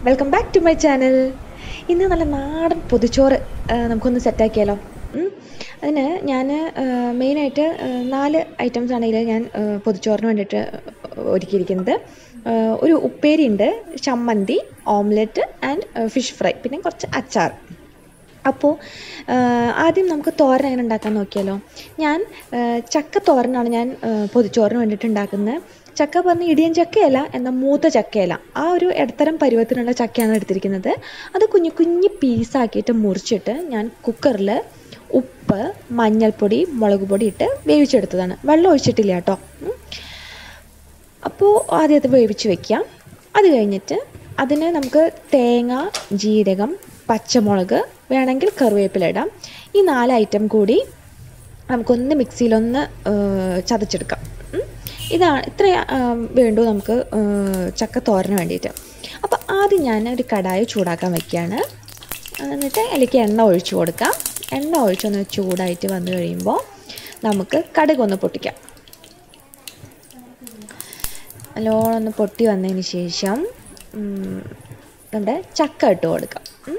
Welcome back to my channel ഇന്ന് നല്ല നാടൻ പൊതിച്ചോറ് ആ, നമുക്കൊന്ന് സെറ്റാക്കിയാലോ ഉം. അതിന് ഞാൻ മെയിനായിട്ട് നാല് ഐറ്റംസ് ആണ് ഇതിൽ ഞാൻ ആ, പൊതിച്ചോറിന് വേണ്ടിയിട്ട് ഒരുക്കിയിരിക്കുന്നത് ആ, ഒരു ഉപ്പേരി ഉണ്ട് ചമ്മന്തി ഓംലെറ്റ് ആൻഡ് ഫിഷ് ഫ്രൈ പിന്നെ കുറച്ച് അച്ചാർ അപ്പോൾ ആദ്യം നമുക്ക് തോരൻ എങ്ങനെ ഉണ്ടാക്കാൻ നോക്കിയാലോ ഞാൻ ആ, ചക്ക തോരനാണ് ഞാൻ ആ, പൊതിച്ചോറിന് വേണ്ടിയിട്ട് ഉണ്ടാക്കുന്നത് ചക്ക പറഞ്ഞ ഇടിയൻ ചക്കയല്ല എന്നാൽ മൂത്ത ചക്കയല്ല ആ ഒരു ഇടത്തരം പരുവത്തിനുള്ള ചക്കയാണ് എടുത്തിരിക്കുന്നത് അത് കുഞ്ഞു കുഞ്ഞു പീസാക്കിയിട്ട് മുറിച്ചിട്ട് ഞാൻ കുക്കറിൽ ഉപ്പ് മഞ്ഞൾപ്പൊടി മുളക് പൊടി ഇട്ട് വേവിച്ചെടുത്തതാണ് വെള്ളം ഒഴിച്ചിട്ടില്ല കേട്ടോ ഉം. അപ്പോൾ ആദ്യം അത് വേവിച്ച് വെക്കാം അത് കഴിഞ്ഞിട്ട് അതിന് നമുക്ക് തേങ്ങ ജീരകം പച്ചമുളക് വേണമെങ്കിൽ കറിവേപ്പില ഇടാം ഈ നാല് ഐറ്റം കൂടി നമുക്കൊന്ന് മിക്സിയിലൊന്ന് ഏഹ്, ചതച്ചെടുക്കാം ഉം. ഇതാണ് ഇത്ര വേണ്ടു നമുക്ക് ഏഹ്, ചക്ക തോരന് വേണ്ടിയിട്ട് അപ്പോൾ ആദ്യം ഞാൻ ഒരു കടായി ചൂടാക്കാൻ വയ്ക്കുകയാണ് എന്നിട്ട് അതിലേക്ക് എണ്ണ ഒഴിച്ചു കൊടുക്കാം എണ്ണ ഒഴിച്ചൊന്ന് ചൂടായിട്ട് വന്നു കഴിയുമ്പോൾ നമുക്ക് കടുകൊന്ന് പൊട്ടിക്കാം നല്ലോണം ഒന്ന് പൊട്ടി വന്നതിന് ശേഷം ഉം, നമ്മുടെ ചക്ക ഇട്ട് കൊടുക്കാം ഉം.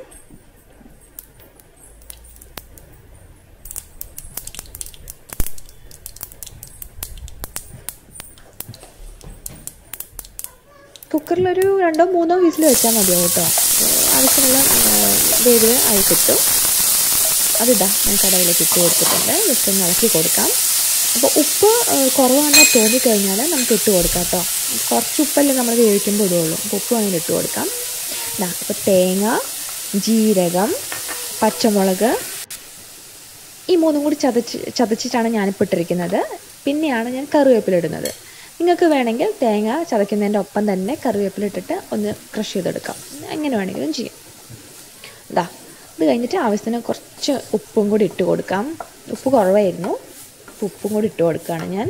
കുക്കറിലൊരു രണ്ടോ മൂന്നോ വിസിൽ വെച്ചാൽ മതിയാവും കേട്ടോ ആവശ്യമുള്ള ആ, വേവ് ആയി കിട്ടും അതിതാ ഞാൻ കടയിലേക്ക് ഇട്ട് കൊടുത്തിട്ടുണ്ട് ജസ്റ്റ് ഒന്ന് ഇളക്കി കൊടുക്കാം അപ്പോൾ ഉപ്പ് ആ, കുറവാണെന്ന് തോന്നിക്കഴിഞ്ഞാൽ നമുക്ക് ഇട്ട് കൊടുക്കാം കേട്ടോ കുറച്ച് ഉപ്പല്ലേ നമ്മൾ വേവിക്കുമ്പോൾ ഇടുള്ളൂ അപ്പോൾ ഉപ്പ് വേണമെങ്കിൽ ഇട്ട് കൊടുക്കാം ഇതാ അപ്പോൾ തേങ്ങ ജീരകം പച്ചമുളക് ഈ മൂന്നും കൂടി ചതച്ച് ചതച്ചിട്ടാണ് ഞാനിപ്പോൾ ഇട്ടിരിക്കുന്നത് പിന്നെയാണ് ഞാൻ കറിവേപ്പില ഇടുന്നത് നിങ്ങൾക്ക് വേണമെങ്കിൽ തേങ്ങ ചതയ്ക്കുന്നതിൻ്റെ ഒപ്പം തന്നെ കറിവേപ്പില ഇട്ടിട്ട് ഒന്ന് ക്രഷ് ചെയ്തെടുക്കാം എങ്ങനെ വേണമെങ്കിലും ചെയ്യാം ഇതാ ഇത് കഴിഞ്ഞിട്ട് ആവശ്യത്തിന് കുറച്ച് ഉപ്പും കൂടി ഇട്ട് കൊടുക്കാം ഉപ്പ് കുറവായിരുന്നു അപ്പോൾ ഉപ്പും കൂടി ഇട്ട് കൊടുക്കുകയാണ് ഞാൻ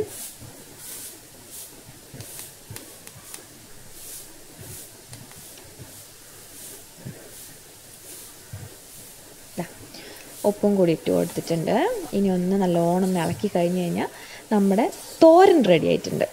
ദാ, ഉപ്പും കൂടി ഇട്ട് കൊടുത്തിട്ടുണ്ട് ഇനി ഒന്ന് നല്ലോണം ഒന്ന് ഇളക്കി കഴിഞ്ഞ് കഴിഞ്ഞാൽ നമ്മുടെ തോരൻ റെഡി ആയിട്ടുണ്ട്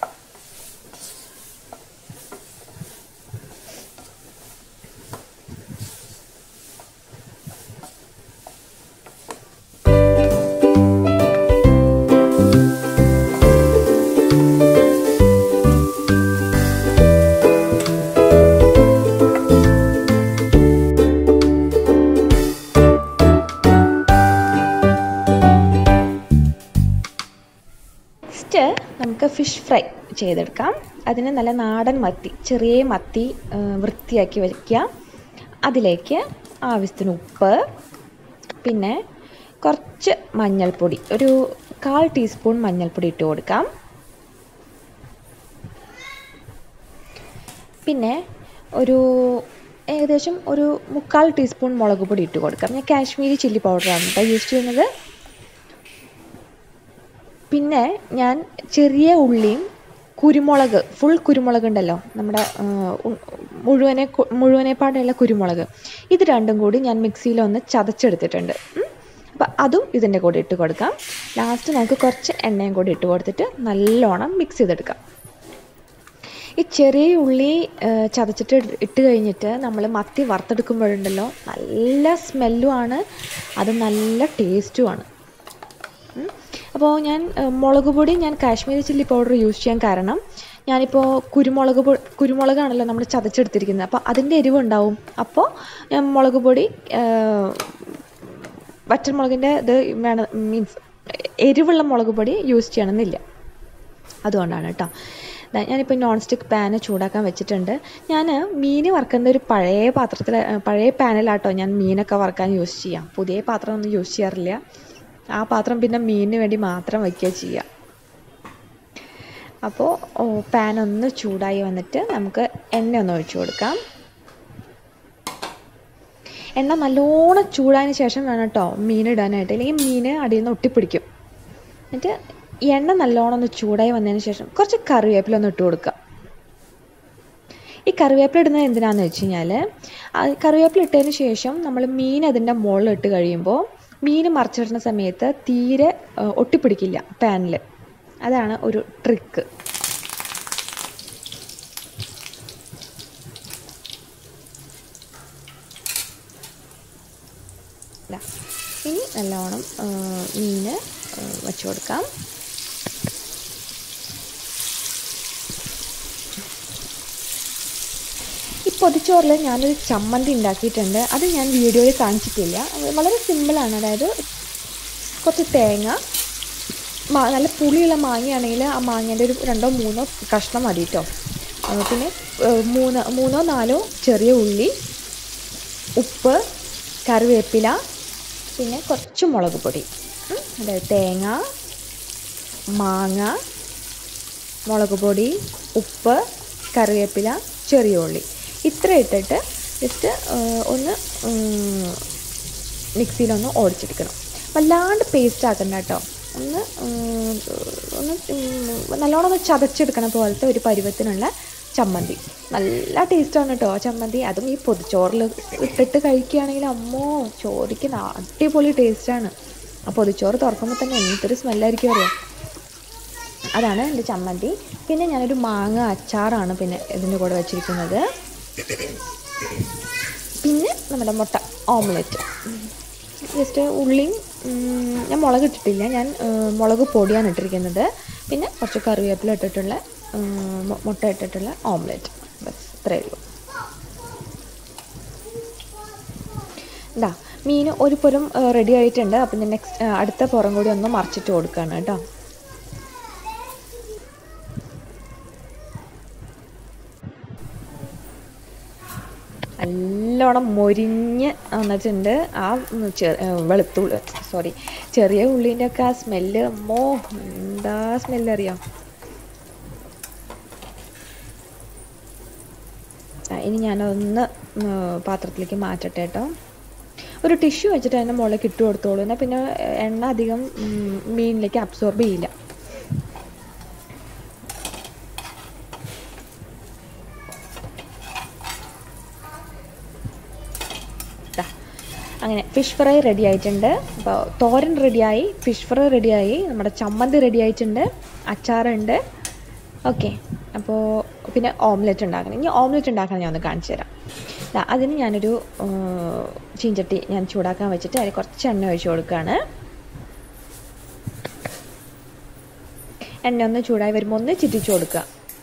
നെക്സ്റ്റ് നമുക്ക് ഫിഷ് ഫ്രൈ ചെയ്തെടുക്കാം അതിന് നല്ല നാടൻ മത്തി ചെറിയ മത്തി ആ, വൃത്തിയാക്കി വയ്ക്കുക അതിലേക്ക് ആവശ്യത്തിന് ഉപ്പ് പിന്നെ കുറച്ച് മഞ്ഞൾപ്പൊടി ഒരു കാൽ ടീസ്പൂൺ മഞ്ഞൾപ്പൊടി ഇട്ട് കൊടുക്കാം പിന്നെ ഒരു ഏകദേശം ഒരു മുക്കാൽ ടീസ്പൂൺ മുളക് പൊടി ഇട്ട് കൊടുക്കാം ഞാൻ കാശ്മീരി ചില്ലി പൗഡറാണ് കേട്ടോ യൂസ് ചെയ്യുന്നത് പിന്നെ ഞാൻ ചെറിയ ഉള്ളിയും കുരുമുളക് ഫുൾ കുരുമുളക് ഉണ്ടല്ലോ നമ്മുടെ ആ, ഉ- മുഴുവനെ കു- മുഴുവനെപ്പാടുള്ള കുരുമുളക് ഇത് രണ്ടും കൂടി ഞാൻ മിക്സിയിലൊന്ന് ചതച്ചെടുത്തിട്ടുണ്ട് ഉം. അപ്പം അതും ഇതിൻ്റെ കൂടെ ഇട്ട് കൊടുക്കാം ലാസ്റ്റ് നമുക്ക് കുറച്ച് എണ്ണയും കൂടി ഇട്ട് കൊടുത്തിട്ട് നല്ലോണം മിക്സ് ചെയ്തെടുക്കാം ഈ ചെറിയ ഉള്ളി ആ, ചതച്ചിട്ട് ഇട്ട് ഇട്ട് കഴിഞ്ഞിട്ട് നമ്മൾ മത്തി വറുത്തെടുക്കുമ്പോഴുണ്ടല്ലോ നല്ല സ്മെല്ലുമാണ് അത് നല്ല ടേസ്റ്റുമാണ് ഉം. അപ്പോൾ ഞാൻ ഏഹ്, മുളക് പൊടി ഞാൻ കാശ്മീരി ചില്ലി പൗഡർ യൂസ് ചെയ്യാൻ കാരണം ഞാനിപ്പോൾ കുരുമുളക് പൊ കുരുമുളകാണല്ലോ നമ്മൾ ചതച്ചെടുത്തിരിക്കുന്നത് അപ്പോൾ അതിൻ്റെ എരിവുണ്ടാവും അപ്പോൾ ഞാൻ മുളക് പൊടി ഏഹ്, വറ്റൽമുളകിൻ്റെ ഇത് വേണം മീൻസ് എരിവുള്ള മുളക് പൊടി യൂസ് ചെയ്യണമെന്നില്ല അതുകൊണ്ടാണ് കേട്ടോ ദാ ഞാനിപ്പോൾ നോൺ സ്റ്റിക്ക് പാന് ചൂടാക്കാൻ വെച്ചിട്ടുണ്ട് ഞാൻ മീൻ വറുക്കുന്ന ഒരു പഴയ പാത്രത്തിൽ പഴയ പാനിലാട്ടോ ഞാൻ മീനൊക്കെ വറുക്കാൻ യൂസ് ചെയ്യാം പുതിയ പാത്രം ഒന്നും യൂസ് ചെയ്യാറില്ല ആ പാത്രം പിന്നെ മീനിന് വേണ്ടി മാത്രം വയ്ക്കുക ചെയ്യുക അപ്പോൾ പാൻ ഒന്ന് ചൂടായി വന്നിട്ട് നമുക്ക് എണ്ണ ഒന്ന് ഒഴിച്ചു കൊടുക്കാം എണ്ണ നല്ലോണം ചൂടായതിന് ശേഷം വേണം കേട്ടോ മീൻ ഇടാനായിട്ട് അല്ലെങ്കിൽ മീൻ അടിയിൽ നിന്ന് ഒട്ടിപ്പിടിക്കും എന്നിട്ട് ഈ എണ്ണ നല്ലോണം ഒന്ന് ചൂടായി വന്നതിന് ശേഷം കുറച്ച് കറിവേപ്പില ഒന്ന് ഇട്ട് കൊടുക്കുക ഈ കറിവേപ്പില ഇടുന്നത് എന്തിനാന്ന് വെച്ച് കഴിഞ്ഞാൽ കറിവേപ്പില ഇട്ടതിന് ശേഷം നമ്മൾ മീൻ അതിൻ്റെ മുകളിൽ ഇട്ട് കഴിയുമ്പോൾ മീൻ മറിച്ചിടുന്ന സമയത്ത് തീരെ ആ, ഒട്ടിപ്പിടിക്കില്ല പാനിൽ അതാണ് ഒരു ട്രിക്ക് ഇതാ ഇനി നല്ലോണം മീൻ വെച്ച് കൊടുക്കാം ഈ പൊതിച്ചോറിൽ ഞാനൊരു ചമ്മന്തി ഉണ്ടാക്കിയിട്ടുണ്ട് അത് ഞാൻ വീഡിയോയിൽ കാണിച്ചിട്ടില്ല വളരെ സിമ്പിളാണ് അതായത് കുറച്ച് തേങ്ങ മാ നല്ല പുളിയുള്ള മാങ്ങയാണെങ്കിൽ ആ മാങ്ങേൻ്റെ ഒരു രണ്ടോ മൂന്നോ കഷ്ണം മതി കേട്ടോ പിന്നെ മൂന്ന് മൂന്നോ നാലോ ചെറിയ ഉള്ളി ഉപ്പ് കറിവേപ്പില പിന്നെ കുറച്ച് മുളക് പൊടി അതായത് തേങ്ങ മാങ്ങ മുളക് പൊടി ഉപ്പ് കറിവേപ്പില ചെറിയ ഉള്ളി ഇത്ര ഇട്ടിട്ട് ജസ്റ്റ് ഒന്ന് മിക്സിയിലൊന്ന് ഓടിച്ചെടുക്കണം വല്ലാണ്ട് പേസ്റ്റ് ആക്കണ്ട കേട്ടോ ഒന്ന് ഒന്ന് നല്ലോണം ഒന്ന് ചതച്ചെടുക്കണ പോലത്തെ ഒരു പരുവത്തിനുള്ള ചമ്മന്തി നല്ല ടേസ്റ്റാണ് കേട്ടോ ചമ്മന്തി അതും ഈ പൊതിച്ചോറിൽ ഇട്ടിട്ട് കഴിക്കുകയാണെങ്കിൽ അമ്മോ ചോദിക്കുന്ന അടിപൊളി ടേസ്റ്റാണ് ആ പൊതിച്ചോറ് തുറക്കുമ്പോൾ തന്നെ എന്തൊരു സ്മെല്ലായിരിക്കും അറിയാം അതാണ് എൻ്റെ ചമ്മന്തി പിന്നെ ഞാനൊരു മാങ്ങ അച്ചാറാണ് പിന്നെ ഇതിൻ്റെ കൂടെ വെച്ചിരിക്കുന്നത് പിന്നെ നമ്മുടെ മുട്ട ഓംലെറ്റ് ജസ്റ്റ് ഉള്ളിയും ഞാൻ മുളക് ഇട്ടിട്ടില്ല ഞാൻ മുളക് പൊടിയാണ് ഇട്ടിരിക്കുന്നത് പിന്നെ കുറച്ച് കറിവേപ്പില ഇട്ടിട്ടുള്ള മുട്ട ഇട്ടിട്ടുള്ള ഓംലെറ്റ് ബസ് ഇത്രയേ ഉള്ളൂ ഇതാ മീൻ ഒരു പുരം റെഡി ആയിട്ടുണ്ട് അപ്പം ഞാൻ നെക്സ്റ്റ് അടുത്ത പുറം കൂടി ഒന്ന് മറിച്ചിട്ട് കൊടുക്കുകയാണ് കേട്ടോ നല്ലോണം മൊരിഞ്ഞ് വന്നിട്ടുണ്ട് ആ വെളുത്തുള്ളി സോറി ചെറിയ ഉള്ളീൻ്റെ ഒക്കെ ആ സ്മെല്ല് അമ്മോ എന്താ സ്മെല്ല് അറിയാം ഇനി ഞാനൊന്ന് പാത്രത്തിലേക്ക് മാറ്റട്ടെ കേട്ടോ ഒരു ടിഷ്യൂ വെച്ചിട്ട് അതിൻ്റെ മുകളിലേക്ക് ഇട്ട് കൊടുത്തോളൂ എന്നാൽ പിന്നെ എണ്ണ അധികം മീനിലേക്ക് അബ്സോർബ് ചെയ്യില്ല അങ്ങനെ ഫിഷ് ഫ്രൈ റെഡി ആയിട്ടുണ്ട് അപ്പോൾ തോരൻ റെഡിയായി ഫിഷ് ഫ്രൈ റെഡിയായി നമ്മുടെ ചമ്മന്തി റെഡി ആയിട്ടുണ്ട് അച്ചാറുണ്ട് ഓക്കെ അപ്പോൾ പിന്നെ ഓംലെറ്റ് ഉണ്ടാക്കണം ഇനി ഓംലെറ്റ് ഉണ്ടാക്കാൻ ഞാൻ ഒന്ന് കാണിച്ചു തരാം അതിന് ഞാനൊരു ചീഞ്ചട്ടി ഞാൻ ചൂടാക്കാൻ വെച്ചിട്ട് അതിൽ കുറച്ച് എണ്ണ ഒഴിച്ച് കൊടുക്കുകയാണ് എണ്ണ ഒന്ന് ചൂടായി വരുമ്പോൾ ഒന്ന് ചിറ്റിച്ചു കൊടുക്കുക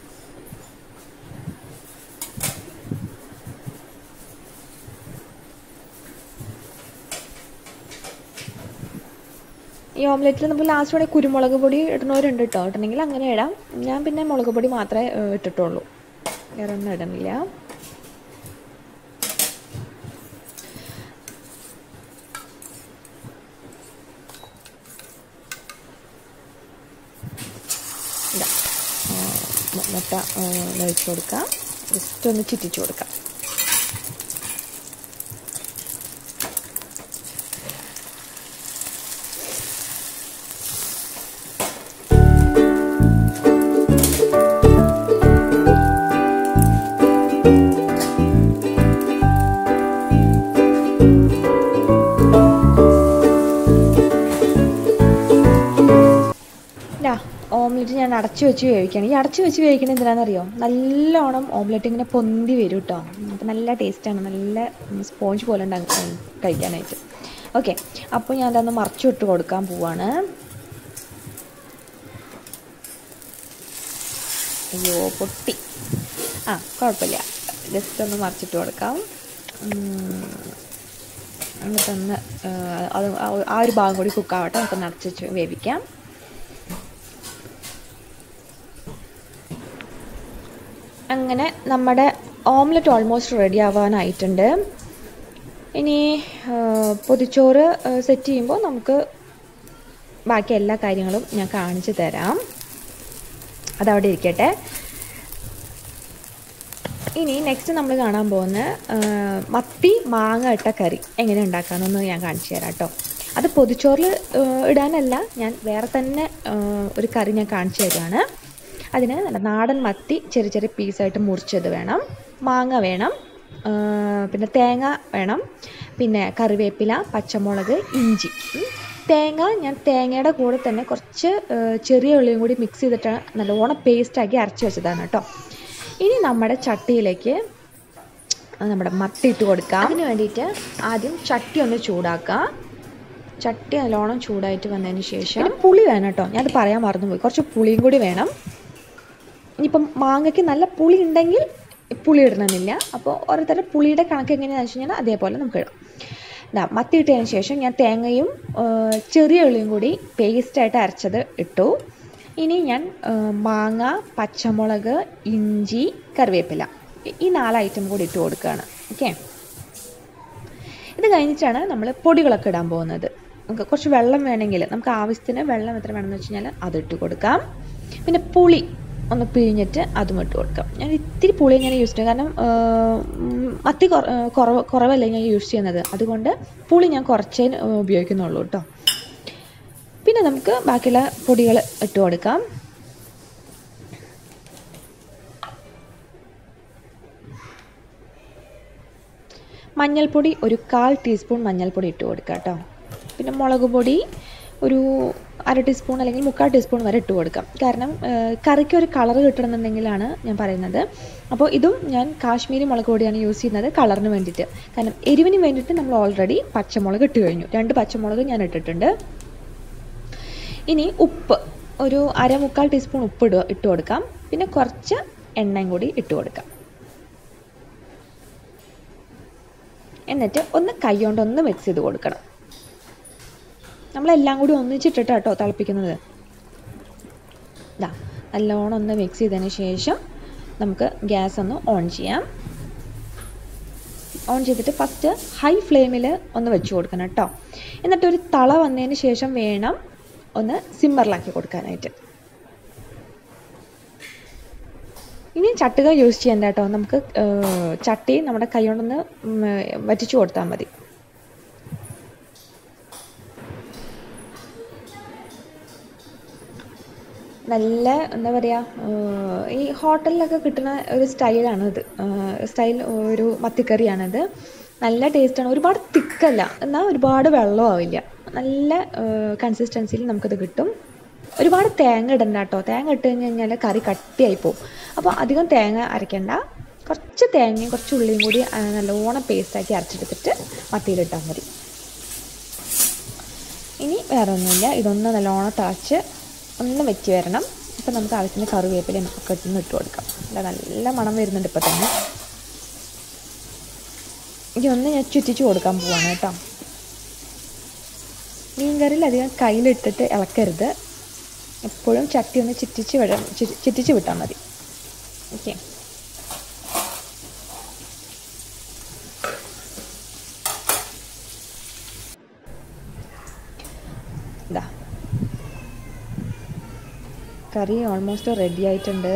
ഈ ഓംലെറ്റിൽ നമുക്ക് ലാസ്റ്റ് വേണമെങ്കിൽ കുരുമുളക് പൊടി ഇടുന്നവരുണ്ട് കേട്ടോ ഇടണമെങ്കിൽ അങ്ങനെ ഇടാം ഞാൻ പിന്നെ മുളക് പൊടി മാത്രമേ ഇട്ടിട്ടുള്ളൂ വേറെ ഒന്നും ഇടുന്നില്ല മുട്ട ഒഴിച്ചു കൊടുക്കാം ജസ്റ്റ് ഒന്ന് ചുറ്റിച്ചു കൊടുക്കാം ഓംലെറ്റ് ഞാൻ അടച്ചു വെച്ച് വേവിക്കുകയാണ് ഈ അടച്ചു വെച്ച് വേവിക്കണത് എന്തിനാണെന്നറിയോ നല്ലോണം ഓംലെറ്റ് ഇങ്ങനെ പൊന്തി വരും കേട്ടോ അപ്പം നല്ല ടേസ്റ്റാണ് നല്ല സ്പോഞ്ച് പോലെ ഉണ്ടാകും കഴിക്കാനായിട്ട് ഓക്കെ അപ്പോൾ ഞാൻ അതൊന്ന് മറച്ചു ഇട്ട് കൊടുക്കാൻ പോവാണ് അയ്യോ പൊട്ടി ആ കുഴപ്പമില്ല ജസ്റ്റ് ഒന്ന് മറിച്ചിട്ട് കൊടുക്കാം എന്നിട്ടൊന്ന് അത് ആ ഒരു ഭാഗം കൂടി കുക്കാവട്ടെ നമുക്ക് നിറച്ച് വേവിക്കാം അങ്ങനെ നമ്മുടെ ഓംലെറ്റ് ഓൾമോസ്റ്റ് റെഡി ആവാനായിട്ടുണ്ട് ഇനി പൊതിച്ചോറ് സെറ്റ് ചെയ്യുമ്പോൾ നമുക്ക് ബാക്കി എല്ലാ കാര്യങ്ങളും ഞാൻ കാണിച്ചു തരാം അതവിടെ ഇരിക്കട്ടെ ഇനി നെക്സ്റ്റ് നമ്മൾ കാണാൻ പോകുന്ന മത്തി മാങ്ങ ഇട്ട കറി എങ്ങനെ ഉണ്ടാക്കാമെന്നൊന്ന് ഞാൻ കാണിച്ചു തരാം കേട്ടോ അത് പൊതിച്ചോറിൽ ഇടാനല്ല ഞാൻ വേറെ തന്നെ ഒരു കറി ഞാൻ കാണിച്ചു തരുവാണ് അതിന് നാടൻ മത്തി ചെറിയ ചെറിയ പീസായിട്ട് മുറിച്ചത് വേണം മാങ്ങ വേണം പിന്നെ തേങ്ങ വേണം പിന്നെ കറിവേപ്പില പച്ചമുളക് ഇഞ്ചി തേങ്ങ ഞാൻ തേങ്ങയുടെ കൂടെ തന്നെ കുറച്ച് ചെറിയ ഉള്ളിയും കൂടി മിക്സ് ചെയ്തിട്ട് നല്ലോണം പേസ്റ്റാക്കി അരച്ച് വെച്ചതാണ് കേട്ടോ ഇനി നമ്മുടെ ചട്ടിയിലേക്ക് നമ്മുടെ മത്തി ഇട്ട് കൊടുക്കാം അതിന് വേണ്ടിയിട്ട് ആദ്യം ചട്ടി ഒന്ന് ചൂടാക്കുക ചട്ടി നല്ലോണം ചൂടായിട്ട് വന്നതിന് ശേഷം പിന്നെ പുളി വേണം കേട്ടോ ഞാനത് പറയാൻ മറന്നുപോയി കുറച്ച് പുളിയും കൂടി വേണം ഇനിയിപ്പം മാങ്ങയ്ക്ക് നല്ല പുളി ഉണ്ടെങ്കിൽ പുളി ഇടണമെന്നില്ല അപ്പോൾ ഓരോരുത്തരുടെ പുളിയുടെ കണക്ക് എങ്ങനെയാണെന്ന് വെച്ച് കഴിഞ്ഞാൽ അതേപോലെ നമുക്ക് ഇടാം ഇതാ മത്തി ഇട്ടതിന് ശേഷം ഞാൻ തേങ്ങയും ആ, ചെറിയ ഉള്ളിയും കൂടി പേസ്റ്റായിട്ട് അരച്ചത് ഇട്ടു ഇനി ഞാൻ ആ, മാങ്ങ പച്ചമുളക് ഇഞ്ചി കറിവേപ്പില ഈ- ഈ നാല് ഐറ്റം കൂടി ഇട്ട് കൊടുക്കുകയാണ് ഓക്കെ ഇത് കഴിഞ്ഞിട്ടാണ് നമ്മൾ പൊടികളൊക്കെ ഇടാൻ പോകുന്നത് നമുക്ക് കുറച്ച് വെള്ളം വേണമെങ്കിൽ നമുക്ക് ആവശ്യത്തിന് വെള്ളം എത്ര വേണമെന്ന് വെച്ച് കഴിഞ്ഞാൽ അത് ഇട്ട് കൊടുക്കാം പിന്നെ പുളി ഒന്ന് പിഴിഞ്ഞിട്ട് അതും ഇട്ട് കൊടുക്കാം ഞാൻ ഇത്തിരി പുളി ഞാൻ യൂസ് ചെയ്യും കാരണം ആ, ഉം, മത്തി കുറ- ആ, കുറവ് കുറവല്ലേ ഞാൻ യൂസ് ചെയ്യുന്നത് അതുകൊണ്ട് പുളി ഞാൻ കുറച്ചേ ആ, ഉപയോഗിക്കുന്നുള്ളൂ കേട്ടോ പിന്നെ നമുക്ക് ബാക്കിയുള്ള പൊടികൾ ഇട്ട് കൊടുക്കാം മഞ്ഞൾപ്പൊടി ഒരു കാൽ ടീസ്പൂൺ മഞ്ഞൾപ്പൊടി ഇട്ട് കൊടുക്കുക കേട്ടോ പിന്നെ മുളക് പൊടി ഒരു അര ടീസ്പൂൺ അല്ലെങ്കിൽ മുക്കാൽ ടീസ്പൂൺ വരെ ഇട്ട് കൊടുക്കാം കാരണം ആ, കറിക്ക് ഒരു കളർ കിട്ടണമെന്നുണ്ടെങ്കിലാണ് ഞാൻ പറയുന്നത് അപ്പോൾ ഇതും ഞാൻ കാശ്മീരി മുളക് പൊടിയാണ് യൂസ് ചെയ്യുന്നത് കളറിന് വേണ്ടിയിട്ട് കാരണം എരിവിന് വേണ്ടിയിട്ട് നമ്മൾ ഓൾറെഡി പച്ചമുളക് ഇട്ട് കഴിഞ്ഞു രണ്ട് പച്ചമുളക് ഞാൻ ഇട്ടിട്ടുണ്ട് ഇനി ഉപ്പ് ഒരു അര മുക്കാൽ ടീസ്പൂൺ ഉപ്പ് ഇടുക ഇട്ട് കൊടുക്കാം പിന്നെ കുറച്ച് എണ്ണയും കൂടി ഇട്ട് കൊടുക്കാം എന്നിട്ട് ഒന്ന് കൈ കൊണ്ട് ഒന്ന് മിക്സ് ചെയ്ത് കൊടുക്കണം നമ്മളെല്ലാം കൂടി ഒന്നിച്ചിട്ടിട്ട് കേട്ടോ തിളപ്പിക്കുന്നത് ഇതാ നല്ലോണം ഒന്ന് മിക്സ് ചെയ്തതിന് ശേഷം നമുക്ക് ഗ്യാസ് ഒന്ന് ഓൺ ചെയ്യാം ഓൺ ചെയ്തിട്ട് ഫസ്റ്റ് ഹൈ ഫ്ലെയിമിൽ ഒന്ന് വെച്ച് കൊടുക്കണം കേട്ടോ എന്നിട്ട് ഒരു തള വന്നതിന് ശേഷം വേണം ഒന്ന് സിമ്മറിലാക്കി കൊടുക്കാനായിട്ട് ഇനി ചട്ടുക യൂസ് ചെയ്യണ്ട കേട്ടോ നമുക്ക് ഏഹ്, ചട്ടി നമ്മുടെ കൈ കൊണ്ടൊന്ന് ഉം, വറ്റിച്ചു കൊടുത്താൽ മതി നല്ല എന്താ പറയുക ഈ ഹോട്ടലിലൊക്കെ കിട്ടുന്ന ഒരു സ്റ്റൈലാണിത് സ്റ്റൈൽ ഒരു മത്തിക്കറിയാണിത് നല്ല ടേസ്റ്റാണ് ഒരുപാട് തിക്കല്ല എന്നാൽ ഒരുപാട് വെള്ളം ആവില്ല നല്ല കൺസിസ്റ്റൻസിയിൽ നമുക്കിത് കിട്ടും ഒരുപാട് തേങ്ങ ഇടണ്ട കേട്ടോ തേങ്ങ ഇട്ട് കഴിഞ്ഞ് കഴിഞ്ഞാൽ കറി കട്ടിയായി പോകും അപ്പോൾ അധികം തേങ്ങ അരയ്ക്കണ്ട കുറച്ച് തേങ്ങയും കുറച്ച് ഉള്ളിയും കൂടി ആ, നല്ലോണം പേസ്റ്റാക്കി അരച്ചെടുത്തിട്ട് മത്തിയിലിട്ടാൽ മതി ഇനി വേറെ ഒന്നുമില്ല ഇതൊന്ന് നല്ലോണം തിളച്ച് ഒന്ന് വെച്ച് വരണം ഇപ്പം നമുക്ക് ആവശ്യത്തിന് കറിവേപ്പിലയും ഒക്കെ ഒന്ന് ഇട്ട് കൊടുക്കാം അല്ല നല്ല മണം വരുന്നുണ്ട് ഇപ്പം തന്നെ ഇനി ഒന്ന് ഞാൻ ചുറ്റിച്ച് കൊടുക്കാൻ പോവാണ് കേട്ടോ മീൻകറിയിൽ അധികം കയ്യിലിട്ടിട്ട് ഇളക്കരുത് എപ്പോഴും ചട്ടി ഒന്ന് ചുറ്റിച്ച് വിട ചുറ്റി- ചുറ്റിച്ച് വിട്ടാൽ മതി ഓക്കെ ഇതാ കറി ഓൾമോസ്റ്റ് റെഡി ആയിട്ടുണ്ട്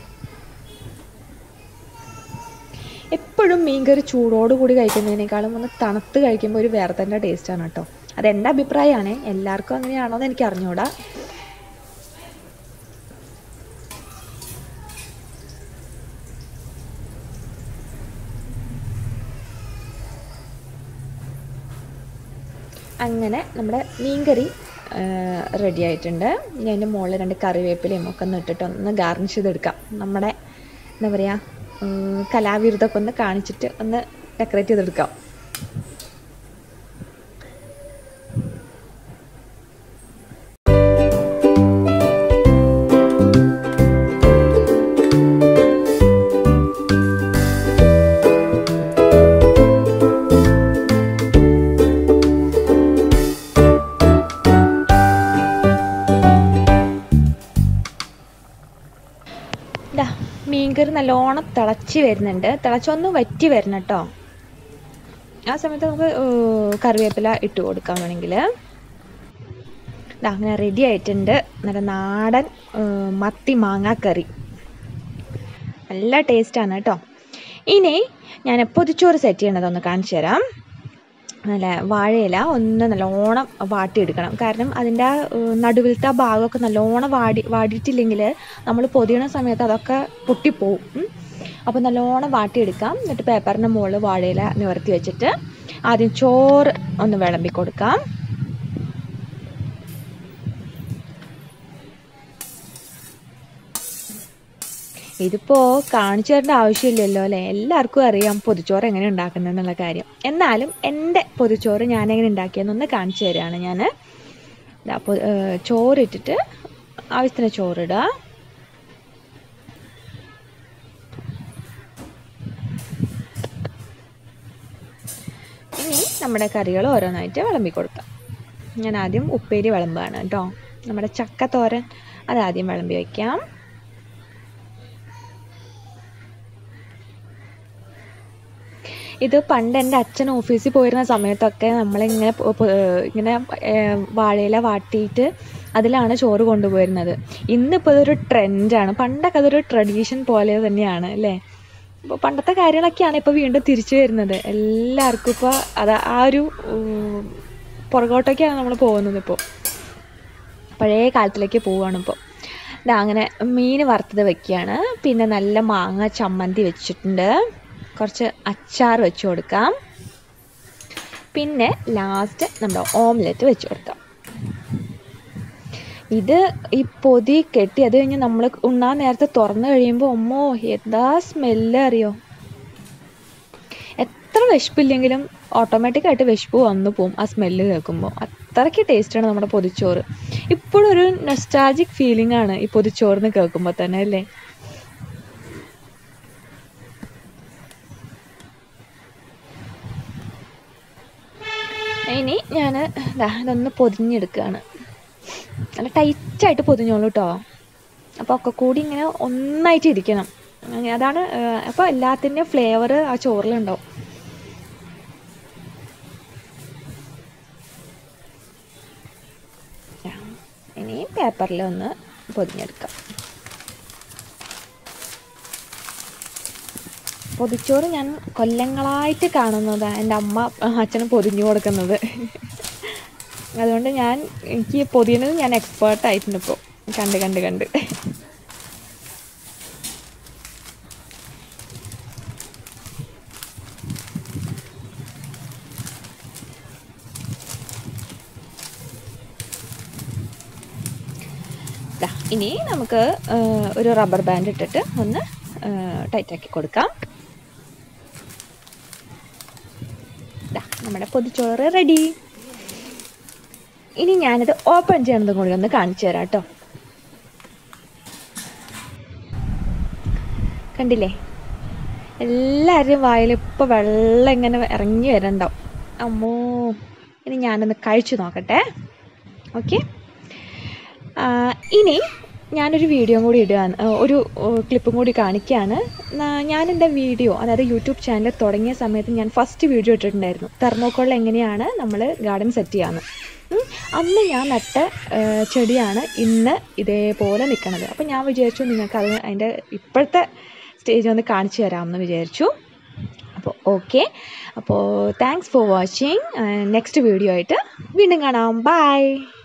എപ്പോഴും മീൻകറി ചൂടോട് കൂടി കഴിക്കുന്നതിനേക്കാളും ഒന്ന് തണുത്ത് കഴിക്കുമ്പോൾ ഒരു വേറെ തന്നെ ടേസ്റ്റാണ് കേട്ടോ അത് എൻ്റെ അഭിപ്രായമാണ് എല്ലാവർക്കും അങ്ങനെയാണോ എന്ന് എനിക്ക് അറിഞ്ഞൂടാ അങ്ങനെ നമ്മുടെ മീൻകറി റെഡി ആയിട്ടുണ്ട് ഇനി അതിൻ്റെ മുകളിൽ രണ്ട് കറിവേപ്പിലയും ഒക്കെ ഒന്ന് ഇട്ടിട്ട് ഒന്ന് ഗാർണിഷ് ചെയ്തെടുക്കാം നമ്മുടെ എന്താ പറയുക കലാവിരുദ്ധമൊക്കെ ഒന്ന് കാണിച്ചിട്ട് ഒന്ന് ഡെക്കറേറ്റ് ചെയ്തെടുക്കാം ഇതാ മീൻകറി നല്ലോണം തിളച്ച് വരുന്നുണ്ട് തിളച്ചൊന്ന് വറ്റി വരണം കേട്ടോ ആ സമയത്ത് നമുക്ക് ഏർ, കറിവേപ്പില ഇട്ട് കൊടുക്കാൻ വേണമെങ്കിൽ ഇതാ അങ്ങനെ റെഡി ആയിട്ടുണ്ട് നല്ല നാടൻ ഏർ, മത്തി മാങ്ങാക്കറി നല്ല ടേസ്റ്റാണ് കേട്ടോ ഇനി ഞാൻ പൊതിച്ചോറ് സെറ്റ് ചെയ്യണതൊന്ന് കാണിച്ചു തരാം നല്ല വാഴയില ഒന്ന് നല്ലോണം വാട്ടിയെടുക്കണം കാരണം അതിൻ്റെ ആ ഏഹ്, നടുവിലത്തെ ആ ഭാഗമൊക്കെ നല്ലോണം വാടി വാടിയിട്ടില്ലെങ്കിൽ നമ്മൾ പൊതിയണ സമയത്ത് അതൊക്കെ പൊട്ടിപ്പോവും ഉം. അപ്പോൾ നല്ലോണം വാട്ടിയെടുക്കാം എന്നിട്ട് പേപ്പറിൻ്റെ മുകളിൽ വാഴയില നിവർത്തി വെച്ചിട്ട് ആദ്യം ചോറ് ഒന്ന് വിളമ്പി കൊടുക്കാം ഇതിപ്പോൾ കാണിച്ചു തരേണ്ട ആവശ്യമില്ലല്ലോ അല്ലേ എല്ലാവർക്കും അറിയാം പൊതിച്ചോറ് എങ്ങനെ ഉണ്ടാക്കുന്നത് എന്നുള്ള കാര്യം എന്നാലും എൻ്റെ പൊതിച്ചോറ് ഞാൻ എങ്ങനെ ഉണ്ടാക്കിയെന്നൊന്ന് കാണിച്ചു തരാണ് ഞാൻ അപ്പോൾ ചോറിട്ടിട്ട് ആവശ്യത്തിന് ചോറിടുക ഇനി നമ്മുടെ കറികൾ ഓരോന്നായിട്ട് വിളമ്പി കൊടുക്കാം ഞാൻ ആദ്യം ഉപ്പേരി വിളമ്പാണ് കേട്ടോ നമ്മുടെ ചക്കത്തോരൻ അത് ആദ്യം വിളമ്പി വയ്ക്കാം ഇത് പണ്ട് എൻ്റെ അച്ഛൻ ഓഫീസിൽ പോയിരുന്ന സമയത്തൊക്കെ നമ്മളിങ്ങനെ പൊ- പൊ- ഇങ്ങനെ ഏർ, വാഴയില വാട്ടിയിട്ട് അതിലാണ് ചോറ് കൊണ്ടുപോയിരുന്നത് ഇന്നിപ്പോൾ ഇതൊരു ട്രെൻഡാണ് പണ്ടൊക്കെ അതൊരു ട്രഡീഷൻ പോലെ തന്നെയാണ് അല്ലേ ഇപ്പോൾ പണ്ടത്തെ കാര്യങ്ങളൊക്കെയാണ് ഇപ്പോൾ വീണ്ടും തിരിച്ചു വരുന്നത് എല്ലാവർക്കും ഇപ്പോൾ അത് ആ ഒരു ഉം, പുറകോട്ടൊക്കെയാണ് നമ്മൾ പോകുന്നത് ഇപ്പോൾ പഴയ കാലത്തിലേക്ക് പോവുകയാണ് ഇപ്പോൾ ഇതാ അങ്ങനെ മീൻ വറുത്തത് വെക്കുകയാണ് പിന്നെ നല്ല മാങ്ങ ചമ്മന്തി വെച്ചിട്ടുണ്ട് കുറച്ച് അച്ചാർ വെച്ച് കൊടുക്കാം പിന്നെ ലാസ്റ്റ് നമ്മുടെ ഓംലെറ്റ് വെച്ച് കൊടുക്കാം ഇത് ഈ പൊതി കെട്ടി അത് കഴിഞ്ഞ് നമ്മൾ ഉണ്ണാൻ നേരത്തെ തുറന്നു കഴിയുമ്പോൾ ഒമ്മോ എന്താ സ്മെല്ല് അറിയോ എത്ര വിശപ്പില്ലെങ്കിലും ഓട്ടോമാറ്റിക്കായിട്ട് വിശപ്പ് വന്നു പോകും ആ സ്മെല്ല് കേൾക്കുമ്പോൾ അത്രയ്ക്ക് ടേസ്റ്റാണ് നമ്മുടെ പൊതിച്ചോറ് ഇപ്പോഴും ഒരു നെസ്റ്റാജിക് ഫീലിംഗ് ആണ് ഈ പൊതിച്ചോറിന് കേൾക്കുമ്പോൾ തന്നെ അല്ലേ ഇനി ഞാൻ ഇതൊന്ന് പൊതിഞ്ഞെടുക്കുകയാണ് നല്ല ടൈറ്റായിട്ട് പൊതിഞ്ഞോളൂ കേട്ടോ അപ്പോൾ ഒക്കെ കൂടി ഇങ്ങനെ ഒന്നായിട്ട് ഇരിക്കണം അങ്ങനെ അതാണ് അപ്പോൾ എല്ലാത്തിൻ്റെയും ഫ്ലേവർ ആ ചോറിലുണ്ടാവും ആ, ഇനി പേപ്പറിൽ ഒന്ന് പൊതിഞ്ഞെടുക്കാം പൊതിച്ചോറ് ഞാൻ കൊല്ലങ്ങളായിട്ട് കാണുന്നതാണ് എൻ്റെ അമ്മ അച്ഛന് പൊതിഞ്ഞു കൊടുക്കുന്നത് അതുകൊണ്ട് ഞാൻ എനിക്ക് പൊതിയുന്നത് ഞാൻ എക്സ്പേർട്ട് ആയിട്ടുണ്ട് ഇപ്പോൾ കണ്ട് കണ്ട് കണ്ട് ദാ, ഇനി നമുക്ക് ആ, ഒരു റബ്ബർ ബാൻഡ് ഇട്ടിട്ട് ഒന്ന് ടൈറ്റാക്കി കൊടുക്കാം ദാ, നമ്മുടെ പൊതിച്ചോറ് റെഡി ഇനി ഞാനിത് ഓപ്പൺ ചെയ്യുന്നതും കൂടി ഒന്ന് കാണിച്ചു തരാം കേട്ടോ കണ്ടില്ലേ എല്ലാവരുടെയും വായിൽ ഇപ്പോൾ വെള്ളം ഇങ്ങനെ ഇറങ്ങി വരണ്ടാവും അമ്മോ ഇനി ഞാനൊന്ന് കഴിച്ചു നോക്കട്ടെ ഓക്കെ ഇനി ഞാനൊരു വീഡിയോ കൂടി ഇടുകയാണ് ആ, ഒരു ക്ലിപ്പും കൂടി കാണിക്കുകയാണ് നാ- ഞാൻ എൻ്റെ വീഡിയോ അതായത് യൂട്യൂബ് ചാനൽ തുടങ്ങിയ സമയത്ത് ഞാൻ ഫസ്റ്റ് വീഡിയോ ഇട്ടിട്ടുണ്ടായിരുന്നു തെർമോക്കോളിൽ എങ്ങനെയാണ് നമ്മൾ ഗാർഡൻ സെറ്റ് ചെയ്യാന്ന് ഉം. അന്ന് ഞാൻ നട്ട ആ, ചെടിയാണ് ഇന്ന് ഇതേപോലെ നിൽക്കണത് അപ്പോൾ ഞാൻ വിചാരിച്ചു നിങ്ങൾക്ക് അത് അതിൻ്റെ ഇപ്പോഴത്തെ സ്റ്റേജ് ഒന്ന് കാണിച്ചു തരാമെന്ന് വിചാരിച്ചു അപ്പോൾ ഓക്കെ അപ്പോൾ thanks for watching next video ആയിട്ട് വീണ്ടും കാണാം ബൈ